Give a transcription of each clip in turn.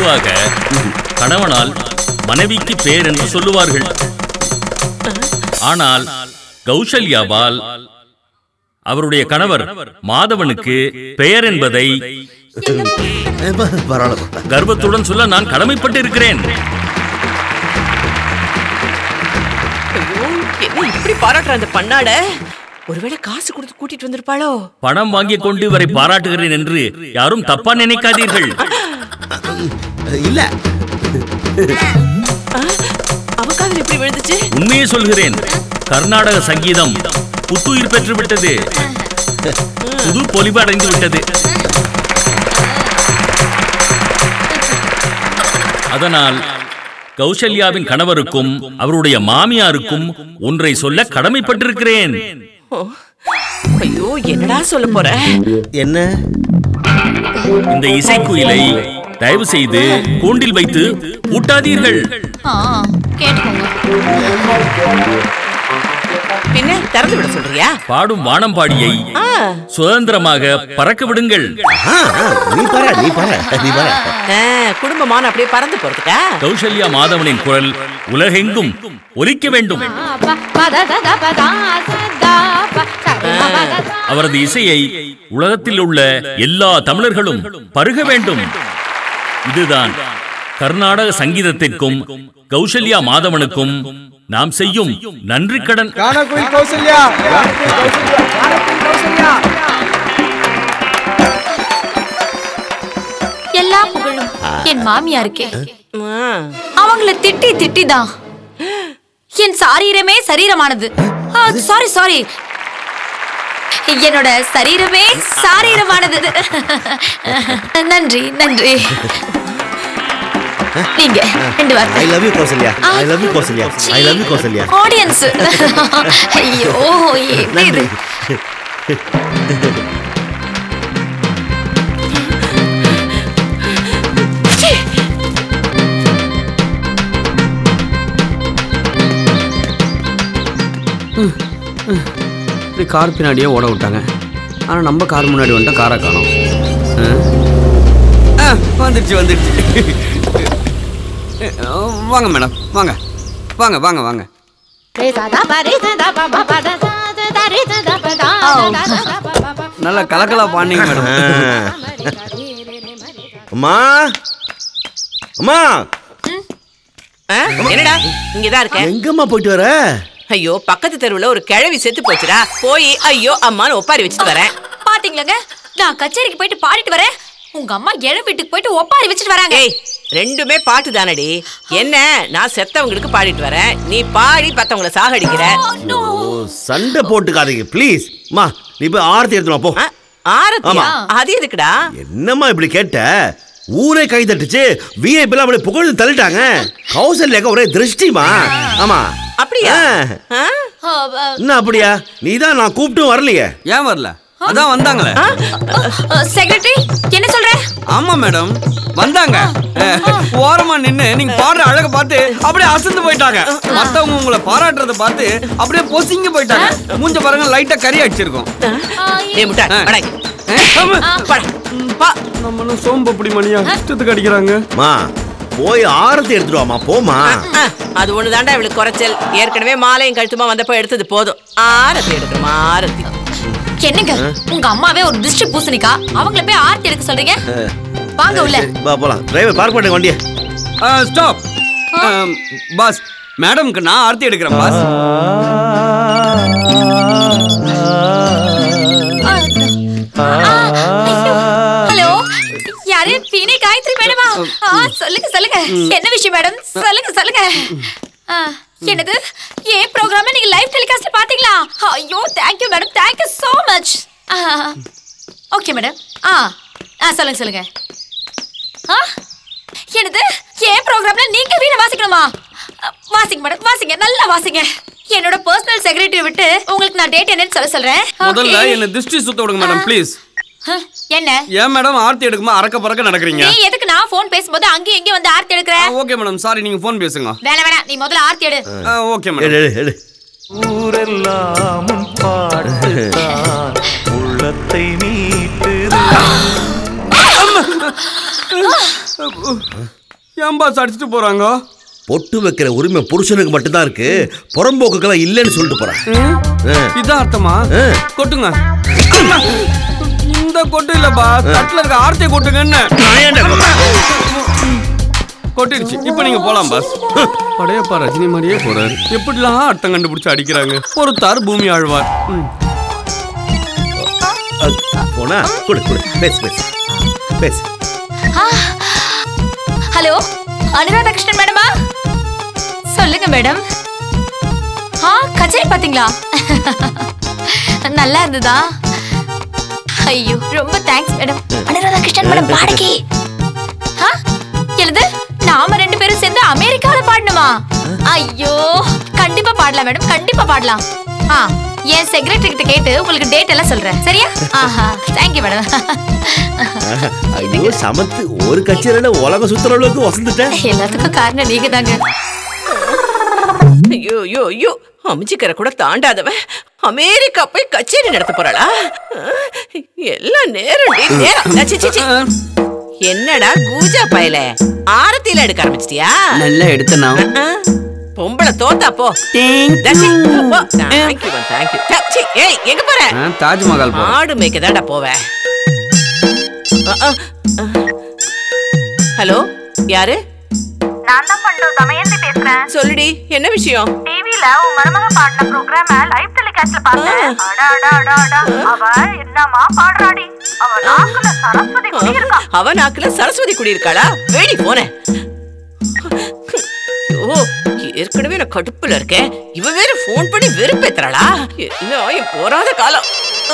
பொதுவாக கணவனால் மனைவிக்கு பேர் என்று சொல்லுவார்கள் ஆனால் கௌசல்யாவால் அவருடைய கணவர் மாதவனுக்கு பெயர் என்பதை பரவாயில்ல கர்வத்துடன் சொல்ல நான் கடமைப்பட்டு இருக்கிறேன் ஐயோ, என்ன இப்படி பாராட்டுற அந்த பண்ணாட ஒருவேளை காசு கொடுத்து கூட்டிட்டு வந்திருப்பாளோ பணம் வாங்கிக் கொண்டு இவரை பாராட்டுகிறேன் என்று யாரும் தப்பா நினைக்காதீர்கள் இல்ல அவ காதுல எப்படி விழுந்துச்சு உண்மையை சொல்கிறேன் கர்நாடக சங்கீதம் புத்துயிர் பெற்று விட்டது புது பொலிவு அடைந்து விட்டது அதனால் கௌசல்யாவின் கணவருக்கும் அவருடைய மாமியாருக்கும் ஒன்றை சொல்ல கடமைப்பட்டிருக்கிறேன் ஓ, ஐயோ என்னடா சொல்ல போற என்ன இந்த இசைக்குயிலை தயவு செய்து கூண்டில் வைத்து பூட்டாதீர்கள் ஆ கேட்டுக்கோங்க பின்ன திறந்து விட சொல்றியா பாடும் வானம்பாடியை ஆ, சுதந்திரமாக பறக்க விடுங்கள் ஆ, ஆ, நீ பார நீ பார நீ பார ஆ, குடும்பமான அப்படியே பறந்து போறதுக்கா கௌசல்யா மாதவனின் குரல் உலகெங்கும் ஒலிக்க வேண்டும் அவரது இசையை உலகத்தில் உள்ள எல்லா தமிழர்களும் பருக வேண்டும் இதுதான் கர்நாடக சங்கீதத்திற்கும் கௌசல்யா மாதவனுக்கும் நாம் செய்யும் நன்றி கடன் கானகுயில் கௌசல்யா கானகுயில் கௌசல்யா எல்லா புகழும் என் மாமியாருக்கே ஆ, அவங்கள திட்டி திட்டி தான் என் சாரீரமே சரீரமானது சாரி சாரி என்னோட சரீரமே சாரீரமானது நன்றி நன்றி நீங்க ரெண்டு ஐ வார்த்தை love you Kausalya I love you Kausalya I love you Kausalya audience ஐயோ என்ன இது ச்சீ. இப்படி கார் பின்னாடியே ஓட விட்டாங்க ஆனால் நம்ம கார் முன்னாடி வந்துட்டா காரை காணோம் ஆ, வந்துடுச்சு வந்துடுச்சு ஆ, வாங்க மேடம் வாங்க வாங்க வாங்க வாங்க நல்லா கலக்கலா பாண்டிங்க மேடம் அம்மா அம்மா ஆ, என்னடா இங்கதான் இருக்க எங்கம்மா போயிட்டு வர ஐயோ பக்கத்து தெருவுல ஒரு கிழவி செத்து போச்சுடா போய் ஐயோ அம்மான்னு ஒப்பாரி வச்சுட்டு வரேன் பாத்தீங்களாங்க நான் கச்சேரிக்கு போயிட்டு பாடிட்டு வரேன் உங்க அம்மா இழ வீட்டுக்கு போயிட்டு ஒப்பாரி வச்சுட்டு வராங்க ஏய் ரெண்டுமே பாட்டு தானடி என்ன நான் செத்தவங்களுக்கு பாடிட்டு வரேன் நீ பாடி பத்தவங்கள சாகடிக்கிற ஓ சண்டை போட்டுக்காதீங்க ப்ளீஸ் அம்மா நீ போய் ஆரத்தி எடுத்துமா போ ஆ, ஆரத்தியா ஆமா. அது எதுக்குடா என்னம்மா இப்படி கேட்ட ஊரே கை தட்டுச்சு விஐபி எல்லாம் அப்படியே புகழ்ந்து தள்ளிட்டாங்க கௌசல்யாக்க ஒரே திருஷ்டிமா ஆமா அப்படியா ஆ. ஆ? என்ன அப்படியா நீதான் நான் கூப்பிட்டும் வரலையே ஏன் வரல அதான் வந்தாங்களே செக்ரட்டரி என்ன சொல்ற ஆமா மேடம் வந்தாங்க அஹ், ஓரமா நின்னு நீங்க பாடுற அழக பார்த்து அப்படியே அசந்து போயிட்டாங்க மத்தவங்க உங்களை பாராட்டுறத பார்த்து அப்படியே பொசிங்க போயிட்டாங்க மூஞ்ச பாருங்க லைட்டா கறி அடிச்சிருக்கோம் டேய் முட்டா ஆ. வாடா இங்க. அஹ், ஆமா. வாடா. வா. நம்மளும் சோம்பப்படி மணியா இஷ்டத்துக்கு அடிக்கிறாங்க மா போய் ஆரத்தி எடுத்துட்டு வாமா போமா ஆ, அது ஒண்ணு தாண்டா இவளுக்கு குறைச்சல் ஏற்கனவே மாலையும் கழுத்துமா வந்தப்ப எடுத்தது போதும் ஆரத்தி எடுக்கணும் ஆரத்தி என்னங்க உங்க அம்மாவே ஒரு திருஷ்டி பூசணிக்கா அவங்கள போய் ஆர்த்தி எடுக்க சொல்றீங்க வாங்க உள்ள சரி, வா போலாம் டிரைவர் பார்க் பண்ணுங்க வண்டியை ஸ்டாப் பாஸ் மேடம்க்கு நான் ஆர்த்தி எடுக்கிறேன் பாஸ் ஹலோ யாரு பீனே காயத்ரி மேடமா ஆ, சொல்லுங்க சொல்லுங்க என்ன விஷயம் மேடம் சொல்லுங்க சொல்லுங்க ஆ, என்னது ஏன் ப்ரோக்ராம் நீங்க லைவ் டெலிகாஸ்ட் பாத்தீங்களா ஐயோ thank you madam thank you so much okay madam ஆ ஆ சொல்லுங்க சொல்லுங்க ஆ என்னது ஏன் ப்ரோக்ராம்ல நீங்க வீணை வாசிக்கணுமா அ, வாசிங்க மேடம் வாசிங்க நல்லா வாசிங்க என்னோட பர்சனல் செக்ரட்டரி விட்டு உங்களுக்கு நான் டேட் என்னன்னு சொல்ல சொல்றேன் முதல்ல Okay. என்ன திருஷ்டி சுத்த விடுங்க மேடம் ப்ளீஸ் ஆ, என்ன ஏன் மேடம் ஆர்த்தி எடுக்குமா அறக்க பறக்க நடக்கிறீங்க நீ எதுக்கு நான் ஃபோன் பேசும்போது அங்கேயும் இங்கேயும் வந்து ஆர்த்தி எடுக்கிற ஓகே மேடம் சாரி நீங்க ஃபோன் பேசுங்க வேணாம் வேணாம் நீ முதல்ல ஆர்த்தி எடு ஓகே மேடம் எடு எடு, எடு ஊரெல்லாம் உன் பாட்டுத்தான் உள்ளத்தை மீட்டுது ஏன் பாஸ் அடிச்சுட்டு போறாங்க பொட்டு வைக்கிற உரிமை புருஷனுக்கு மட்டும்தான் இருக்கு புறம்போக்குக்கெல்லாம் இல்லைன்னு சொல்லிட்டு போறேன் ஆ. இதான் அர்த்தமா ஆ. கொட்டுங்க இந்த கொட்டு இல்லப்பா தட்டுல இருக்க ஆர்த்தியை கொட்டுங்கன்னு நான் ஏன்டா கொல்றேன்? கொட்டிடுச்சு இப்போ நீங்க போலாம் பாஸ் படையப்பா ரஜினி மாதிரியே போறாரு எப்படிலாம் அர்த்தம் கண்டுபிடிச்சு அடிக்கிறாங்க பொறுத்தார் பூமி ஆழ்வார் ம். அ, போனா கொடு கொடு பேசு பேசு பேசு ஹலோ அனுராதா கிருஷ்ணன் மேடமா சொல்லுங்க மேடம் ஆ கச்சேரி பாத்தீங்களா நல்லா இருந்ததா ஐயோ ரொம்ப thanks madam Anuradha Krishnan madam பாடகி ஆ, எழுது நாம ரெண்டு பேரும் சேர்ந்து அமெரிக்கால பாடணுமா ஐயோ கண்டிப்பா பாடலாம் மேடம் கண்டிப்பா பாடலாம் ஆ என் செக்ரட்டரி கிட்ட கேட்டு உங்களுக்கு டேட் எல்லாம் சொல்றேன் சரியா ஆஹா தேங்க்யூ மேடம் ஐயோ சமத்து ஒரு கச்சேரியில உலக சுத்துற அளவுக்கு வசந்துட்டேன் எல்லாத்துக்கும் காரணம் நீங்க தாங்க ஐயோ ஐயோ ஐயோ அமிச்சிக்கரை கூட தாண்டாதவன் அமெரிக்கா போய் கச்சேரி நடத்த போறாளா எல்லாம் நேரம் டி, நேரம் ச்சே, ச்சே, ச்சே. என்னடா கூஜா பயல ஆரத்தியில எடுக்க ஆரம்பிச்சிட்டியா நல்லா எடுத்தனா ஆ, பொம்பளை தோத்தா போ தச்சி, போ. Thank you, thank you. தச்சி, ஏய் எங்க போற தாஜ்மஹால் போறோம் ஆடு மேய்க்க தான்டா போவேன் ஹலோ யாரு நான் தான் பண்டு தமயந்தி பேசுறேன் சொல்லுடி என்ன விஷயம் டிவில உன் மருமக பாடின ப்ரோக்ராம லைவ் டெலிகாஸ்ட்ல பார்த்தேன் அட அட அட அட அவ என்னமா பாடுறாடி அவ நாக்குல சரஸ்வதி குடி இருக்கா அவ நாக்குல சரஸ்வதி குடி இருக்காளா வேடி போனேன் ஐயோ ஏற்கனவே நான் கடுப்புல இருக்கேன் இவ வேற ஃபோன் பண்ணி வெறுப்பேத்துறாளா என்ன என் போராத காலம்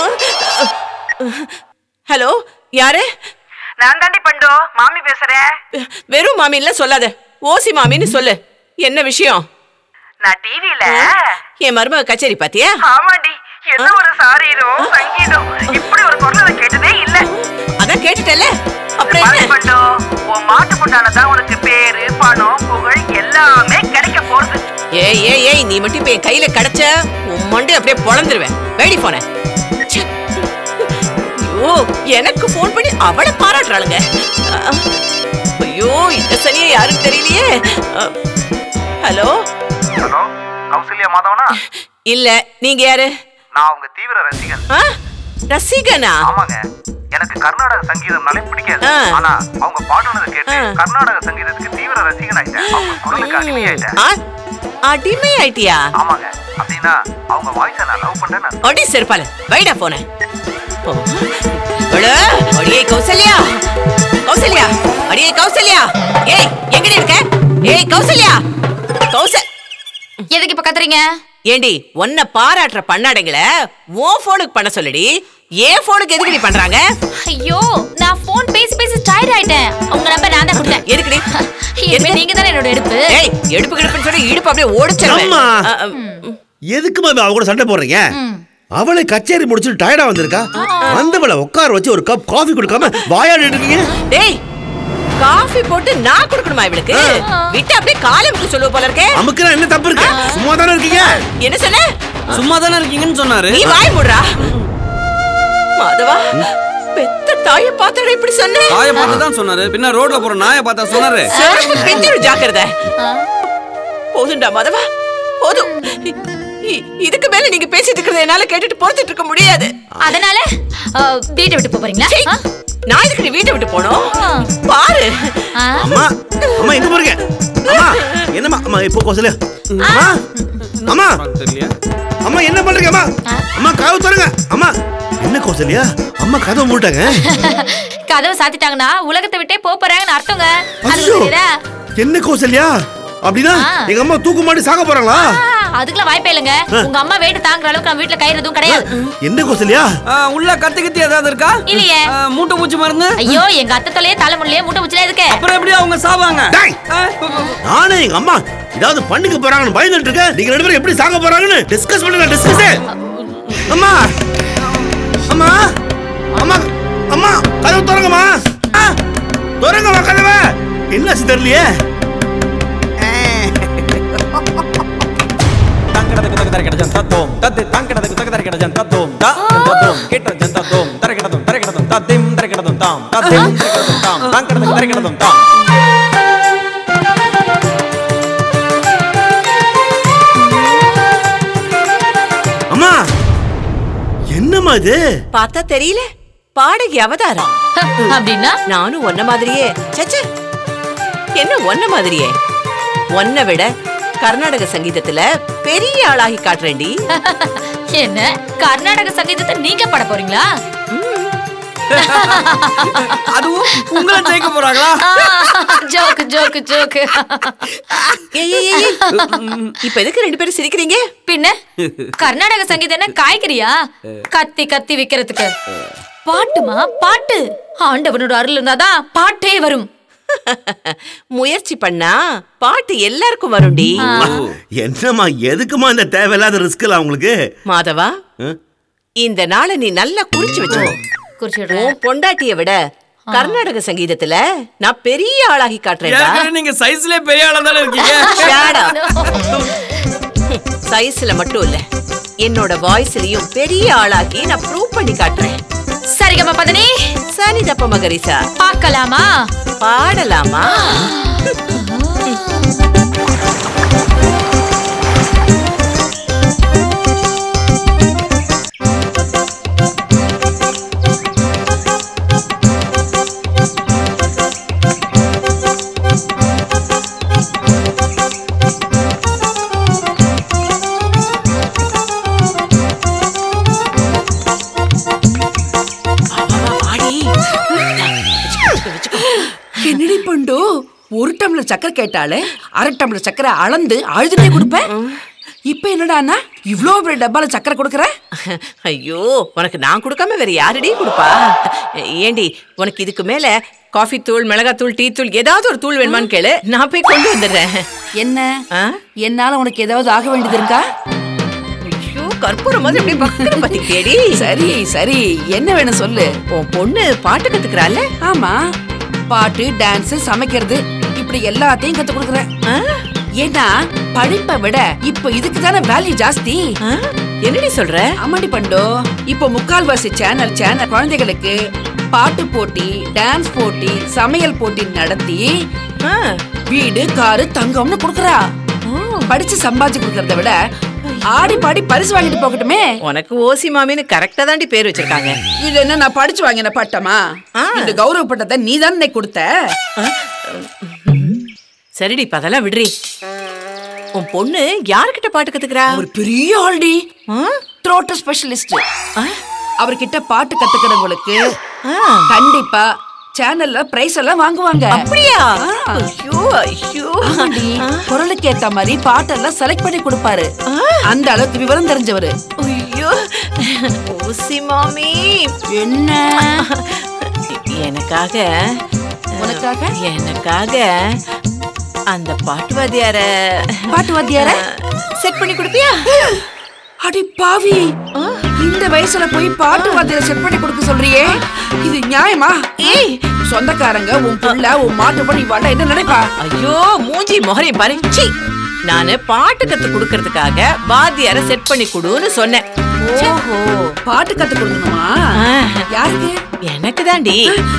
ஹலோ யாரு நான் தாண்டி பண்டு மாமி பேசுறேன் வெறும் மாமின்ல சொல்லாத ஓசி மாமின்னு சொல்லு என்ன விஷயம் நான் டிவில என் மருமக கச்சேரி பாத்தியா ஆமாண்டி என்ன ஒரு சாரீரும் சங்கீதம் இப்படி ஒரு குரலை கேட்டதே இல்ல அதான் கேட்டுட்டல அப்புறம் பாரு என்ன பண்டு உன் மாட்டு பொண்ணாலதான் உனக்கு பேரு பணம் புகழ் எல்லாமே கிடைக்க போறது ஏய் ஏய் ஏய் நீ மட்டும் இப்ப என் கையில கிடைச்ச உன் மண்டை அப்படியே பொழந்துருவேன் வேடி போன ஐயோ எனக்கு ஃபோன் பண்ணி அவளை பாராட்டுறாளுங்க அஹ், ஐயோ இந்த சனியை யாரும் தெரியலையே அஹ், ஹலோ ஹலோ கௌசல்யா மாதவனா இல்ல நீங்க யாரு நான் உங்க தீவிர ரசிகன் ஆ? ரசிகனா ஆமாங்க எனக்கு கர்நாடக சங்கீதம்னாலே பிடிக்காது ஆ. ஆனா அவங்க பாடுனதை கேட்டு ஆ. கர்நாடக சங்கீதத்துக்கு தீவிர ரசிகன் ஆயிட்டேன் அவங்க குரலுக்கு அடிமையாயிட்டேன் ஆ? அடிமை ஆயிட்டியா ஆமாங்க அப்படின்னா அவங்க வாய்ஸை நான் லவ் பண்றேன்னு அர்த்தம். அடி செருப்பால வைடா போன அடியே கௌசல்யா கௌசல்யா அடியே கௌசல்யா ஏய் எங்கடி இருக்க ஏய் கௌசல்யா கௌசல் எதுக்கு இப்ப கத்துறீங்க ஏண்டி உன்னை பாராட்டுற பண்ணாடைங்களை உன் போனுக்கு பண்ண சொல்லுடி ஏன் போனுக்கு எதுக்குடி பண்றாங்க ஐயோ நான் ஃபோன் பேசி பேசி டயர்ட் ஆயிட்டேன் உங்க நம்பர் நான் தான் கொடுத்தேன் எதுக்குடி இனிமே நீங்க தானே என்னோட எடுப்பு ஏய் எடுப்பு கிடுப்புன்னு சொல்லி இடுப்பு அப்படியே ஓடிச்சிருவேன் அம்மா. அ, அ, எதுக்கு மாமி அவ கூட சண்டை போடுறீங்க அவளை கச்சேரி முடிச்சுட்டு டயர்டா வந்திருக்கா வந்தவளை உட்கார வச்சு ஒரு கப் காஃபி கொடுக்காம வாயாடி இருக்கீங்க டேய் காஃபி போட்டு நான் கொடுக்கணுமா இவளுக்கு விட்டு அப்படியே காலை முக்கு சொல்லுவ போல இருக்கே அமுக்குனா என்ன தப்பு இருக்கு சும்மா தானே இருக்கீங்க என்ன சொன்ன சும்மா தானே இருக்கீங்கன்னு சொன்னாரு நீ வாய் மூடுறா மாதவா பெத்த தாய பார்த்தட இப்படி சொன்ன தாய பார்த்து தான் சொன்னாரு பின்ன ரோட்ல போற நாயை பார்த்தா சொன்னாரு செருப்பு பிஞ்சிரு ஜாக்கிரதை போதும்டா மாதவா போதும் இ- இ- இதுக்கு மேல நீங்க பேசிட்டு இருக்கிறத என்னால கேட்டுட்டு பொறுத்துட்டு இருக்க முடியாது அதனால அஹ், வீட்டை விட்டு போப் போறீங்களா சீ, ஆ? நான் இதுக்கு நீ வீட்டை விட்டு போனோம் ஆ. பாரு ஆ? அம்மா அம்மா எங்க போறீங்க அம்மா என்னம்மா அம்மா இப்போ கோசலையா அம்மா அம்மா தெரியலையா அம்மா என்ன பண்றீங்க அம்மா அம்மா கதவு தருங்க அம்மா என்ன கோசலியா அம்மா கதவு மூட்டாங்க கதவை சாத்திட்டாங்கன்னா உலகத்தை விட்டே போப் போறாங்கன்னு அர்த்தங்க அது ஐயோ தெரியுதா என்ன கோசலியா அப்படின்னா ஆ. எங்க அம்மா தூக்கு மாட்டி சாக போறாங்களா ஆ, அதுக்கெல்லாம் வாய்ப்பே இல்லைங்க உங்க அம்மா வெயிட் தாங்குற அளவுக்கு நம்ம வீட்டுல கயிறு எதுவும் கிடையாது என்ன கோசலியா ஆ, உள்ள கத்து கத்தி ஏதாவது இருக்கா இல்லையே. ஆ, மூட்டை பூச்சி மருந்து ஐயோ எங்க அத்தை தொலையே தலைமுடியே மூட்டை பூச்சில இருக்கு அப்புறம் எப்படி அவங்க சாவாங்க டேய்! ஆ, நானே எங்க அம்மா ஏதாவது பண்ணிக்க போறாங்கன்னு பயந்துட்டு இருக்கேன் நீங்க ரெண்டு பேரும் எப்படி சாக போறாங்கன்னு டிஸ்கஸ் பண்ணுங்க டிஸ்கஸ் அம்மா அம்மா அம்மா அம்மா கதவு திறங்கம்மா ஆ, திறங்கம்மா கதவை என்னாச்சு தெரியலையே தங்கடதுக்கு தக தரக்கிடஜன் தத்தோம் தத்து தங்கடதுக்கு தக தரக்கிடஜன் தத்தோம் த தத்தோம் கிட்ட ஜன் தத்தோம் தரக்கிடதும் தரக்கிடதும் தத்திம் தரக்கிடதும் தரிக்கடதும் தாம் தத்தேம் தரிக்கடதும் தாம் தாம் கடதுக்கு தரிக்கடதும் தாம் அம்மா என்னம்மா இது பார்த்தா தெரியல பாடகி அவதாரம் அப்படின்னா நானும் ஒன்ன மாதிரியே சச்ச என்ன ஒன்ன மாதிரியே ஒன்ன விட கர்நாடக சங்கீதத்துல பெரிய ஆளாகி காட்டுறேன்டி என்ன கர்நாடக சங்கீதத்தை நீங்க பாட போறீங்களா அதுவும் உங்களை ஜெயிக்க போறாங்களா ஜோக்கு ஜோக்கு ஜோக்கு ஏய், ஏய், ஏய், ஏய். இப்ப எதுக்கு ரெண்டு பேரும் சிரிக்கிறீங்க பின்ன கர்நாடக சங்கீதம் என்ன காய்கறியா கத்தி கத்தி விக்கிறதுக்கு பாட்டுமா பாட்டு ஆண்டவனோட அருள் இருந்தாதான் பாட்டே வரும் முயற்சி பண்ணா பாட்டு எல்லாருக்கும் வரும்டி என்னம்மா எதுக்குமா இந்த தேவையில்லாத ரிஸ்க்லாம் உங்களுக்கு மாதவா ஆ? இந்த நாளை நீ நல்லா குறிச்சு வச்சுக்கோ குறிச்சிடுறேன் உன் பொண்டாட்டிய விட கர்நாடக சங்கீதத்துல நான் பெரிய ஆளாகி காட்டுறேன்டா ஏற்கனவே நீங்க சைஸ்லயே பெரிய ஆளா தானே இருக்கீங்க Shut up. சைஸ்ல மட்டும் இல்ல என்னோட வாய்ஸ்லயும் பெரிய ஆளாக்கி நான் ப்ரூவ் பண்ணி காட்டுறேன் சரிகம பதனி சனி தப்ப மகரிசா பார்க்கலாமா பாடலாமா என்னடி பண்டு ஒரு டம்ளர் சக்கரை கேட்டாலே அரை டம்ளர் சக்கரை அளந்து அழுதுட்டே கொடுப்பேன் இப்ப என்னடான்னா இவ்ளோ பெரிய டப்பால சக்கரை கொடுக்கற ஐயோ உனக்கு நான் கொடுக்காம வேற யாரடி கொடுப்பா ஏண்டி உனக்கு இதுக்கு மேல காஃபி தூள் மிளகாத்தூள் டீ தூள் ஏதாவது ஒரு தூள் வேணுமான்னு கேளு நான் போய் கொண்டு வந்துடுறேன் என்ன ஆ? என்னால உனக்கு ஏதாவது ஆக வேண்டியது இருக்கா ஐயோ கற்பூரம் மாதிரி அப்படியே பக்கத்துல பத்தி கேடி சரி சரி என்ன வேணும் சொல்லு உன் பொண்ணு பாட்டு கத்துக்கிறாள் ஆமா பாட்டு டான்ஸ் சமைக்கிறது இப்படி எல்லாத்தையும் கத்து கொடுக்குறேன் ஏன்னா படிப்பை விட இப்ப இதுக்கு தானே வேல்யூ ஜாஸ்தி என்னடி சொல்ற ஆமாடி பண்டோ இப்போ முக்கால்வாசி சேனல் சேனல் குழந்தைகளுக்கு பாட்டு போட்டி டான்ஸ் போட்டி சமையல் போட்டி நடத்தி வீடு காரு தங்கம்னு குடுக்கறா படிச்சு சம்பாதிச்சு கொடுக்கறத விட ஆடி பாடி பரிசு வாங்கிட்டு போகட்டுமே உனக்கு ஓசி மாமின்னு கரெக்டா தாண்டி பேர் வச்சிருக்காங்க இது என்ன நான் படிச்சு வாங்கின பட்டமா இந்த கௌரவ பட்டத்தை நீ தானே கொடுத்த சரிடி இப்ப அதெல்லாம் விடுறி உன் பொண்ணு யார்கிட்ட பாட்டு கத்துக்கிறா ஒரு பெரிய ஆள்டி த்ரோட்ட ஸ்பெஷலிஸ்ட் அவர்கிட்ட பாட்டு கத்துக்கிறவங்களுக்கு கண்டிப்பா சேனல்ல பிரைஸ் எல்லாம் வாங்குவாங்க அப்படியா ஆ. ஐயோ ஐயோ ஆமாடி. குரலுக்கு ஏத்த மாதிரி பாட்டெல்லாம் செலக்ட் பண்ணி கொடுப்பாரு அந்த அளவுக்கு விவரம் தெரிஞ்சவரு ஐயோ ஓசி மாமி என்ன எனக்காக உனக்காக? எனக்காக அந்த பாட்டு வாத்தியார பாட்டு வாத்தியார? செட் பண்ணி கொடுப்பியா அடி பாவி இந்த வயசுல போய் பாட்டு வாத்தியார செட் பண்ணி கொடுக்க சொல்றியே இது நியாயமா ஏய் சொந்தக்காரங்க உன் புள்ள உன் மாட்டு பண்ணி வாழ என்ன நினைப்பா ஐயோ மூஞ்சி முகரையும் பாரு சீ நானு பாட்டு கத்து கொடுக்கறதுக்காக வாத்தியார செட் பண்ணி கொடுன்னு சொன்னேன் ஓஹோ பாட்டு கத்து கொடுக்கணுமா ஆ. யாருக்கு எனக்கு தாண்டி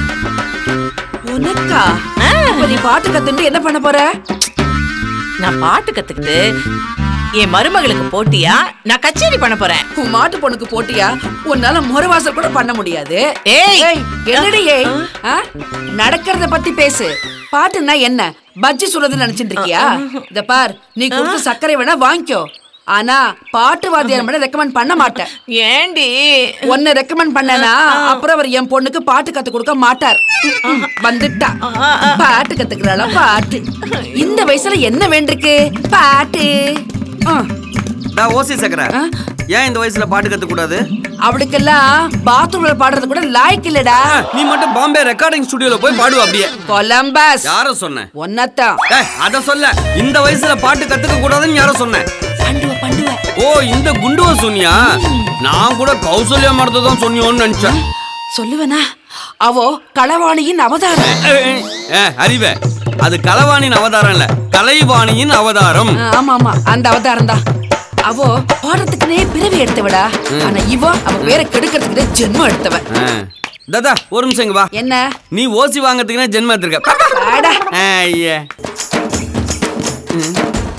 உனக்கா இப்ப நீ பாட்டு கத்துட்டு என்ன பண்ண போற நான் பாட்டு கத்துக்கிட்டு என் மருமகளுக்கு போட்டியா நான் கச்சேரி பண்ண போறேன் உன் மாட்டு பொண்ணுக்கு போட்டியா உன்னால முறவாசல் கூட பண்ண முடியாது ஏய். என்னடி ஏய் ஆ? நடக்கறத பத்தி பேசு பாட்டுன்னா என்ன பஜ்ஜி சுடுறதுன்னு நினைச்சிட்டு இருக்கியா இத பார் நீ கொடுத்த சர்க்கரை வேணா வாங்கிக்கோ ஆனா பாட்டு வாத்தியார் மட்டும் ரெக்கமெண்ட் பண்ண மாட்டேன் ஏண்டி உன்னை ரெக்கமெண்ட் பண்ணனா அப்புறம் அவர் என் பொண்ணுக்கு பாட்டு கத்து கொடுக்க மாட்டார் வந்துட்டா பாட்டு கத்துக்கிறாளா பாட்டு இந்த வயசுல என்ன வேண்டிருக்கு பாட்டு ஆ. டா ஓசி சக்கரை ஏன் இந்த வயசுல பாட்டு கத்து கூடாது அவளுக்கெல்லாம் பாத்ரூம்ல பாடுறது கூட லாய்க்கு இல்லடா நீ மட்டும் பாம்பே ரெக்கார்டிங் ஸ்டுடியோல போய் பாடுவ அப்படியே கொலம்பஸ் யார சொன்னேன் ஒன்னத்தான் ஏய், அத சொல்ல இந்த வயசுல பாட்டு கத்துக்க கூடாதுன்னு யார சொன்னேன் பண்டுவ பண்டுவ ஓ இந்த குண்டுவ சொன்னியா நான் கூட கௌசல்யா மரத்தை தான் சொன்னியோன்னு நினைச்சேன் சொல்லுவேனா அவோ களவாணியின் அவதாரம் ஏய், ஏய், அறிவே அது கலவாணியின் அவதாரம் இல்ல கலைவாணியின் அவதாரம் ஆ, ஆமா ஆமா அந்த அவதாரம் தான் அவோ பாடுறதுக்குனே பிறவி எடுத்தவடா ஆனா இவ அவ பேரை கெடுக்கிறதுக்குனே ஜென்மம் எடுத்தவ ஆ, தாதா ஒரு நிமிஷம் இங்க வா என்ன நீ ஓசி வாங்கறதுக்குனே ஜென்மம் எடுத்திருக்க அட ஐயா ம்.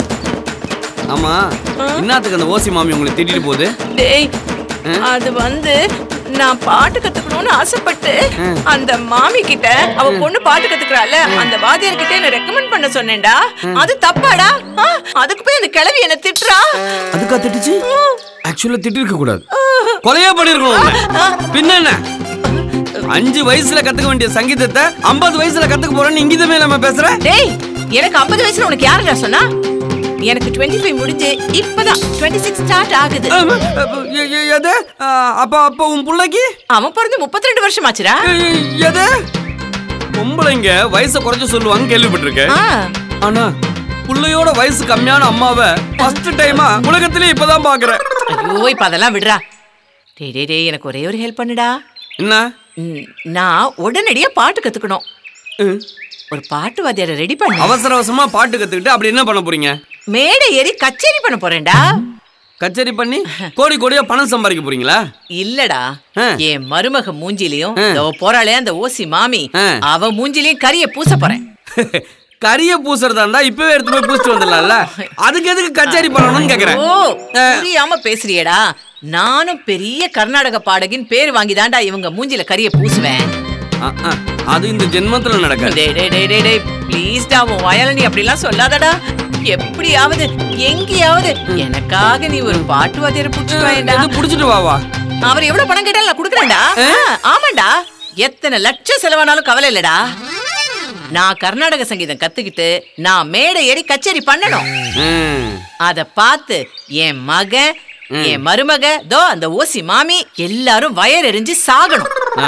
ஆமா என்னத்துக்கு அந்த ஓசி மாமி உங்களை திட்டிட்டு போகுது டேய் அது வந்து நான் பாட்டு கத்துக்கணும்னு ஆசைப்பட்டு அந்த மாமி கிட்ட அவ பொண்ணு பாட்டு கத்துக்கறால அந்த வாத்தியார் கிட்ட என்ன ரெக்கமெண்ட் பண்ண சொன்னேன்டா அது தப்பாடா ஆ, அதுக்கு போய் அந்த கிழவி என்ன திட்டுறா அதுக்கா திட்டுச்சு ஆக்சுவலா திட்டிருக்க கூடாது கொலையா பண்ணிருக்கணும் உன்னை. பின்ன என்ன அஞ்சு வயசுல கத்துக்க வேண்டிய சங்கீதத்தை ஐம்பது வயசுல கத்துக்க போறேன்னு இங்கிதமே நம்ம பேசுற டேய் எனக்கு 50 வயசுல உனக்கு யாருடா சொன்னா எனக்கு 25 முடிஞ்சு இப்பதான் 26 ஸ்டார்ட் ஆகுது ஆமா, எ- எ- எது ஆ, அப்ப அப்ப உன் பிள்ளைக்கு அவன் பிறந்து 32 வருஷம் ஆச்சுடா எ- எ- எது பொம்பளைங்க வயசை குறைச்சு சொல்லுவாங்க கேள்விப்பட்டிருக்கேன் ஆ, ஆனா புள்ளையோட வயசு கம்மியான அம்மாவை ஃபர்ஸ்ட் டைமா உலகத்திலே இப்பதான் பாக்குறேன் ஐயோ இப்ப அதெல்லாம் விடுறா டேய் டேய் டேய் எனக்கு ஒரே ஒரு ஹெல்ப் பண்ணுடா என்ன ம், நான் உடனடியா பாட்டு கத்துக்கணும் ம். ஒரு பாட்டு வாத்தியாரை ரெடி பண்ணு அவசர அவசரமா பாட்டு கத்துக்கிட்டு அப்படி என்ன பண்ண போறீங்க மேடை ஏறி கச்சேரி பண்ண போறேன்டா கச்சேரி பண்ணி கோடி கோடியா பணம் சம்பாதிக்க போறீங்களா இல்லடா ஆ. என் மருமக மூஞ்சிலையும் ஆ. இதோ போறாளே அந்த ஓசி மாமி ஆ. அவ மூஞ்சிலையும் கரிய பூச போறேன் கரிய பூசுறதா இருந்தா இப்பவே எடுத்து போய் பூசிட்டு வந்துடலாம்ல அதுக்கு எதுக்கு கச்சேரி பண்ணணும்னு கேக்குறேன் ஓ புரியாம பேசுறியேடா நானும் பெரிய கர்நாடக பாடகின் பேர் வாங்கிதான்டா இவங்க மூஞ்சில கரிய பூசுவேன் ஆ, ஆ, அது இந்த ஜென்மத்துல நடக்காது டேய் டேய் டேய் டேய் டேய் ப்ளீஸ்டா உன் வயல நீ அப்படிலாம் சொல்லாதடா எப்படியாவது எங்கேயாவது எனக்காக நீ ஒரு பாட்டு வாத்தியாரை புடிச்சிட்டு வாயேன்டா எது புடிச்சிட்டு வா வா அவர் எவ்வளவு பணம் கேட்டாலும் நான் கொடுக்குறேன்டா ஆ, ஆமாண்டா எத்தனை லட்சம் செலவானாலும் கவலை இல்லடா நான் கர்நாடக சங்கீதம் கத்துக்கிட்டு நான் மேடை ஏறி கச்சேரி பண்ணணும் ம். அத பார்த்து என் மகன் என் மருமக தோ அந்த ஓசி மாமி எல்லாரும் வயர் எரிஞ்சு சாகணும் ஆ.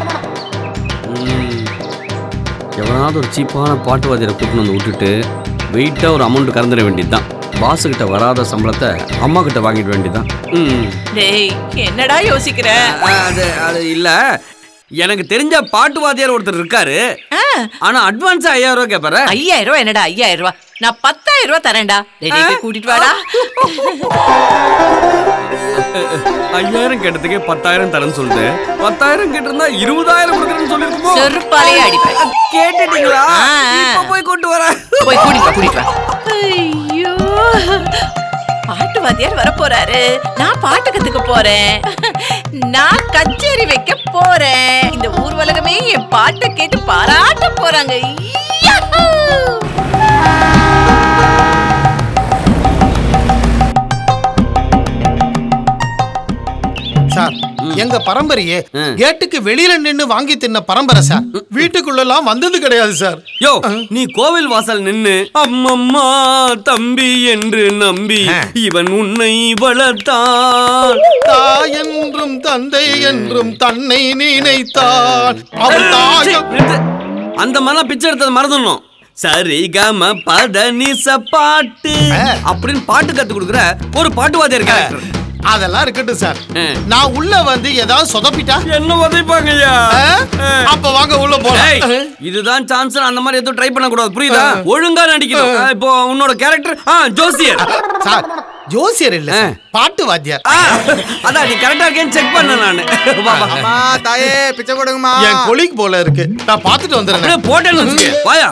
ம். எவனாவது ஒரு சீப்பான பாட்டு வாத்தியரை கூட்டிட்டு வந்து விட்டுட்டு வெயிட்டா ஒரு அமௌண்ட் கறந்துட வேண்டியதுதான் பாஸ் கிட்ட வராத சம்பளத்தை அம்மா கிட்ட வாங்கிட வேண்டியதுதான் ம். டேய் என்னடா யோசிக்கிற ஆ, அது அது இல்ல எனக்கு தெரிஞ்ச பாட்டு வாத்தியார் ஒருத்தர் இருக்காரு ஆ, ஆனா அட்வான்ஸ் ஐயாயிரம் ரூபாய் கேட்பாரு ஐயாயிரம் ரூபாய் என்னடா ஐயாயிரம் ரூபாய் நான் பத்தாயிரம் ரூபாய் தரேன்டா டேய், டேய், போய் கூட்டிட்டு வாடா ஐயாயிரம் கேட்டதுக்கே பத்தாயிரம் தரேன்னு சொல்லிட்டு பத்தாயிரம் கேட்டிருந்தா இருபதாயிரம் கொடுக்குறேன்னு சொல்லிருக்குமோ செருப்பாலேயே அடிப்பேன் கேட்டுட்டீங்களா ஆ. இப்ப போய் கூட்டு வரேன் போய் கூட்டிட்டு வா, கூட்டிட்டு வா. ஐயோ பாட்டு வாத்தியார் வர போறாரு நான் பாட்டு கத்துக்க போறேன் நான் கச்சேரி வைக்க போறேன் இந்த ஊர் உலகமே என் பாட்டை கேட்டு பாராட்ட போறாங்க ய்யாஹூ! சார் எங்க பரம்பரையே கேட்டுக்கு வெளியில நின்னு வாங்கி தின்ன பரம்பரை சார் வீட்டுக்குள்ளலாம் வந்தது கிடையாது சார் யோ நீ கோவில் வாசல் நின்னு அம்மம்மா தம்பி என்று நம்பி இவன் உன்னை வளர்த்தான் தாய் என்றும் தந்தை என்றும் தன்னை நினைத்தான் அவன் தாய் நிறுத்து. அந்த மாதிரிலாம் பிச்சை எடுத்தது மறந்துடணும் சரி கம பத நிச பாட்டு அப்படின்னு பாட்டு கத்து கொடுக்குற ஒரு பாட்டு வாத்தியார் கேரக்டர் அதெல்லாம் இருக்கட்டும் சார் நான் உள்ள வந்து ஏதாவது சொதப்பிட்டா என்ன உதைப்பாங்க ஐயா அப்ப வாங்க உள்ள ஏய், போலாம் இதுதான் சான்ஸ் அந்த மாதிரி எதுவும் ட்ரை பண்ண கூடாது புரியுதா ஒழுங்கா நடிக்கணும் ஆ, இப்போ உன்னோட கேரக்டர் ஆ ஜோசியர் சார் ஜோசியர் இல்ல சார், பாட்டு வாத்தியார் ஆ, அதான் நீ கரெக்டா இருக்கேன்னு செக் பண்ண நானு வா, வா. அம்மா தாயே பிச்சை கொடுங்கம்மா என் கொலிக்கு போல இருக்கு நான் பாத்துட்டு அப்படியே வந்துடுறேன் போட்டேன்னு வச்சுக்க வாயா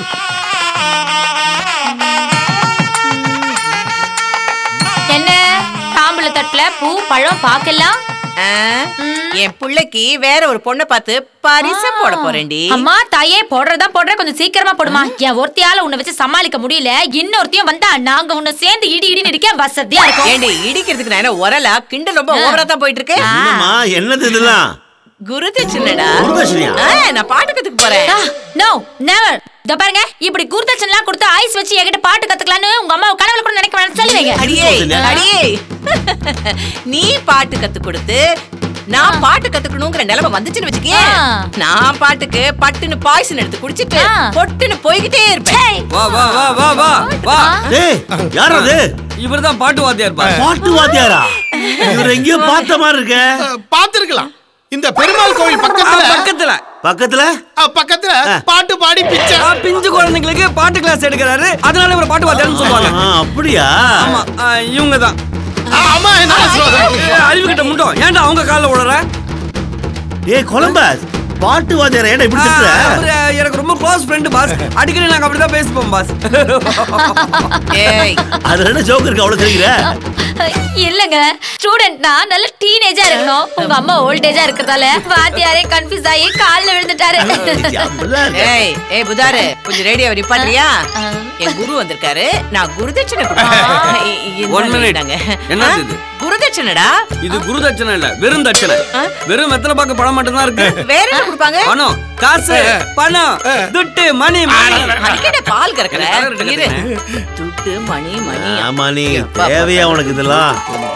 என்ன தாம்பூல தட்டுல பூ பழம் பாக்கெல்லாம் ஆ, என் பிள்ளைக்கு வேற ஒரு பொண்ணை பார்த்து பரிசு போட போறேன்டி அம்மா தாயே போடுறதா போடுற கொஞ்சம் சீக்கிரமா போடுமா என் ஒருத்தியால உன்னை வச்சு சமாளிக்க முடியல இன்னொருத்தையும் வந்தா நாங்க உன்னை சேர்ந்து இடி இடின்னு இருக்க வசதியா இருக்கும் ஏண்டி இடிக்கிறதுக்கு நான் என்ன உரலா கிண்டல் ரொம்ப ஓவரா தான் போயிட்டு இருக்கு என்னம்மா என்னது இதெல்லாம் குரு தட்சணடா குருதட்சணையா? நான் பாட்டு கத்துக்க போறேன் நோ நெவர் இதோ பாருங்க இப்படி குருதட்சணைலாம் கொடுத்து ஐஸ் வச்சு என்கிட்ட பாட்டு கத்துக்கலான்னு உங்க அம்மா கனவுல கூட நினைக்க வேணாம் சொல்லி வைங்க அடியே அடியே நீ பாட்டு கத்து கொடுத்து நான் பாட்டு கத்துக்கணுங்கிற நிலைமை வந்துச்சுன்னு வச்சுக்கே ஆ. நான் பாட்டுக்கு பட்டுன்னு பாய்சன் எடுத்து குடிச்சிட்டு ஆ. பொட்டுன்னு போய்கிட்டே இருப்பேன் வா வா வா வா வா வா டேய் யார் அது இவர்தான் பாட்டு வாத்தியார் பா பாட்டு வாத்தியாரா இவர் எங்கேயோ பார்த்த மாதிரி இருக்க பாத்துருக்கலாம் இந்த பெருமாள் கோவில் பக்கத்துல பக்கத்துல பக்கத்துல அ, பக்கத்துல பாட்டு பாடி பிச்சை ஆ, பிஞ்சு குழந்தைங்களுக்கு பாட்டு கிளாஸ் எடுக்கிறாரு அதனால இவர் பாட்டு வாத்தியார்னு சொல்லுவாங்க ஆ, அப்படியா ஆமா இவங்க தான் ஆ, அம்மா என்ன சொல்றது அறிவு கிட்ட முட்டோம் ஏன்டா அவங்க கால்ல விடுற ஏய் கொலம்பஸ் பாட்டு வாத்தியார ஏடா இப்படி திட்டுற அவரு எனக்கு ரொம்ப க்ளோஸ் ஃப்ரெண்டு பாஸ் அடிக்கடி நாங்க அப்படிதான் பேசிப்போம் பாஸ் ஏய் அதுல என்ன ஜோக் இருக்கு அவ்வளவு தெரியுற இல்லங்க ஸ்டூடெண்ட்னா நல்ல டீனேஜா இருக்கணும் உங்க அம்மா ஓல்டேஜா இருக்கிறதால வாத்தியாரே கன்ஃபியூஸ் ஆகி கால்ல விழுந்துட்டாரு ஏய் ஏய் புதாரு கொஞ்சம் ரேடியோ நிப்பாட்றியா என் குரு வந்திருக்காரு நான் குருதட்சணை கொடுக்கணும் ஒன் மினிட் என்னது இது குருதட்சணைடா இது குரு தட்சணை இல்ல வெறும் தட்சணை வெறும் வெத்தலை பாக்கு பழம் மட்டும் தான் இருக்கு வேற என்ன கொடுப்பாங்க பணம் காசு பணம் துட்டு மணி மணி அடிக்கடை பால் கறக்கற கறக்கற, இரு துட்டு மணி மணி ஆமா நீ தேவையா உனக்கு இதெல்லாம்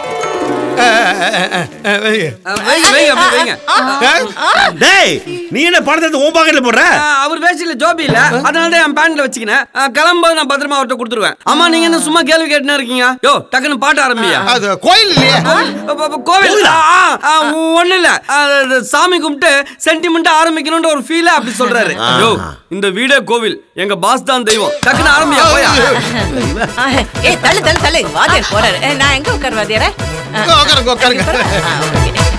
வைங்க வைங்க அப்படி வைங்க டேய் நீ என்ன பணத்தை உன் பாக்கெட்ல போடுற ஆ, அவர் வேஷ்டில ஜோபி இல்ல அதனால தான் என் பேண்ட்ல வச்சுக்கினேன் ஆ, கிளம்பும்போது நான் பத்திரமா அவர்ட்ட கொடுத்துருவேன் அம்மா நீங்க என்ன சும்மா கேள்வி கேட்டுனே இருக்கீங்க யோ டக்குன்னு பாட்டு ஆரம்பியா அது கோயில் இல்லையா அப்ப- அப்ப கோவில் ஆ, ஆ, ஒண்ணும் இல்ல ஆ, அது சாமி கும்பிட்டு சென்டிமெண்ட் ஆரம்பிக்கணும்ன்ற ஒரு ஃபீல அப்படி சொல்றாரு யோ இந்த வீடே கோவில் எங்க பாஸ் தான் தெய்வம் டக்குன்னு ஆரம்பியா போயா ஏய் தள்ளு தள்ளு தள்ளு வாத்தியார் போறாரு ஏய், நான் எங்க உட்கார் வாத்தியார உட்காருங்க உட்காருங்க ஆ, ஓகே